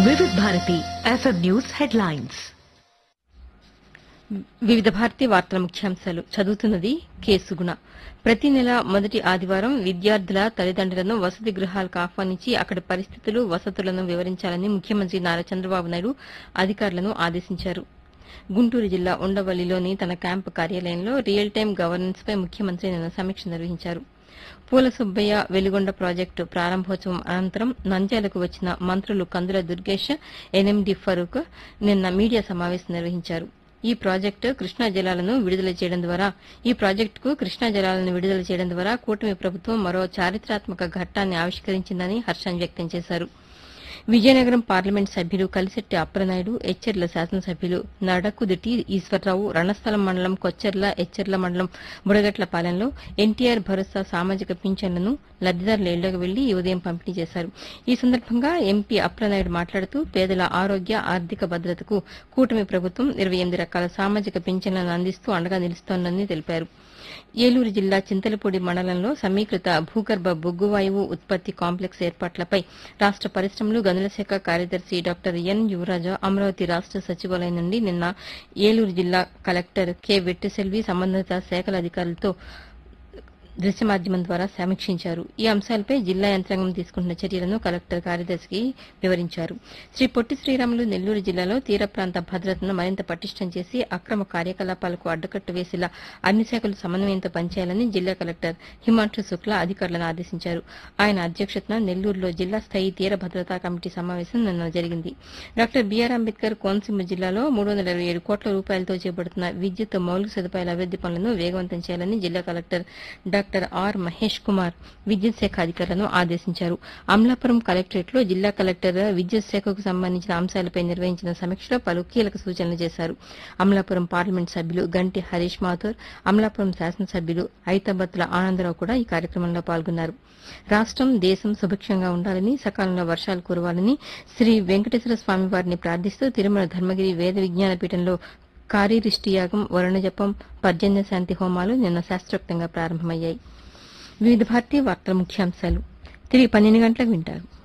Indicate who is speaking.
Speaker 1: వివిధ Bharati FM news headlines
Speaker 2: వివిధ భారతి వార్తల ముఖ్యాంశాలు చదువుతున్నది కేసుగుణ ప్రతి నెల మొదటి ఆదివారం విద్యార్థుల తల్లిదండ్రులను వసతి గృహాలకు ఆహ్వానించి అక్కడి పరిస్థితులు వసతులను వివరించాలని ముఖ్యమంత్రి నారా చంద్రబాబు నాయుడు అధికారులను ఆదేశించారు గుంటూరు జిల్లా ఉండవల్లిలోని తన క్యాంపు కార్యాలయంలో రియల్ టైం గవర్నెన్స్ పై ముఖ్యమంత్రి నిన్న సమీక్ష నిర్వహించారు పూల సుబ్బయ్య వెలుగొండ ప్రాజెక్టు ప్రారంభోత్సవం అనంతరం నంద్యాలకు వచ్చిన మంత్రులు కందుల దుర్గేష్ ఎన్ఎండి ఫరూక్ నిన్న మీడియా సమావేశం నిర్వహించారు ఈ ప్రాజెక్టు కృష్ణా జలాలను విడుదల చేయడం ద్వారా ఈ ప్రాజెక్టుకు కృష్ణా జలాలను విడుదల చేయడం ద్వారా కూటమి ప్రభుత్వం మరో చారిత్రాత్మక ఘట్టాన్ని ఆవిష్కరించిందని హర్షం వ్యక్తం చేశారు విజయనగరం పార్లమెంట్ సభ్యులు కలిశెట్టి అప్పలనాయుడు ఎచ్చెర్ల శాసనసభ్యులు నడకుదిటి ఈశ్వరరావు రణస్థలం మండలం కొచ్చెర్ల ఎచ్చెర్ల మండలం బుడగట్లపాలెంలో ఎన్టీఆర్ భరోసా సామాజిక పింఛన్లను లబ్దిదారుల ఇళ్లకు వెళ్లి ఈ ఉదయం పంపిణీ చేశారు ఈ సందర్భంగా ఎంపీ అప్పలనాయుడు మాట్లాడుతూ పేదల ఆరోగ్య ఆర్థిక భద్రతకు కూటమి ప్రభుత్వం ఇరవై ఎనిమిది రకాల సామాజిక పింఛన్లను అందిస్తూ అండగా నిలుస్తోందని తెలిపారు ఏలూరు జిల్లా చింతలపూడి మండలంలో సమీకృత భూగర్భ బొగ్గు వాయువు ఉత్పత్తి కాంప్లెక్స్ ఏర్పాట్లపై రాష్ట పరిశ్రమలు గనుల శాఖ కార్యదర్శి డాక్టర్ ఎన్ యువరాజ అమరావతి రాష్ట సచివాలయం నుండి నిన్న ఏలూరు జిల్లా కలెక్టర్ కె వెట్టిసెల్వి సంబంధిత శాఖల అధికారులతో దృశ్య మాధ్యమం ద్వారా సమీక్షించారు ఈ అంశాలపై జిల్లా యంత్రాంగం తీసుకుంటున్న చర్యలను కలెక్టర్ కార్యదర్శికి వివరించారు శ్రీ పొట్టి శ్రీరాములు నెల్లూరు జిల్లాలో తీర ప్రాంత భద్రతను మరింత పటిష్టం చేసి అక్రమ కార్యకలాపాలకు అడ్డుకట్ట వేసేలా అన్ని శాఖలు సమన్వయంతో పనిచేయాలని జిల్లా కలెక్టర్ హిమాంశు శుక్లా అధికారులను ఆదేశించారు ఆయన అధ్యక్షతన నెల్లూరులో జిల్లా స్థాయి తీర భద్రతా కమిటీ సమావేశం నిన్న జరిగింది డాక్టర్ బీఆర్ అంబేద్కర్ కోనసీమ జిల్లాలో మూడు వందల ఇరవై ఏడు కోట్ల రూపాయలతో చేపడుతున్న విద్యుత్ మౌలిక సదుపాయాల అభివృద్ది పనులను వేగవంతం చేయాలని జిల్లా collector doctor R Mahesh Kumar విద్యుత్ శాఖ అధికారులను ఆదేశించారు అమలాపురం కలెక్టరేట్ లో జిల్లా కలెక్టర్ విద్యుత్ శాఖకు సంబంధించిన అంశాలపై నిర్వహించిన సమీక్షలో పలు కీలక సూచనలు చేశారు అమలాపురం పార్లమెంట్ సభ్యులు గంటి హరీష్ మాథూర్ అమలాపురం శాసనసభ్యులు ఐతాబత్తుల ఆనందరావు కూడా ఈ కార్యక్రమంలో పాల్గొన్నారు రాష్టం దేశం సుభిక్షంగా ఉండాలని సకాలంలో వర్షాలు కురవాలని శ్రీ వెంకటేశ్వర స్వామి వారిని ప్రార్థిస్తూ తిరుమల ధర్మగిరి వేద విజ్ఞాన పీఠంలో కారీరిష్టి యాగం వరుణజపం పర్జన్య శాంతి హోమాలు నిన్న శాస్త్రోక్తంగా ప్రారంభమయ్యాయి వివిధ భారతీయ వార్తల ముఖ్యాంశాలు తిరిగి పన్నెండు గంటలకు వింటారు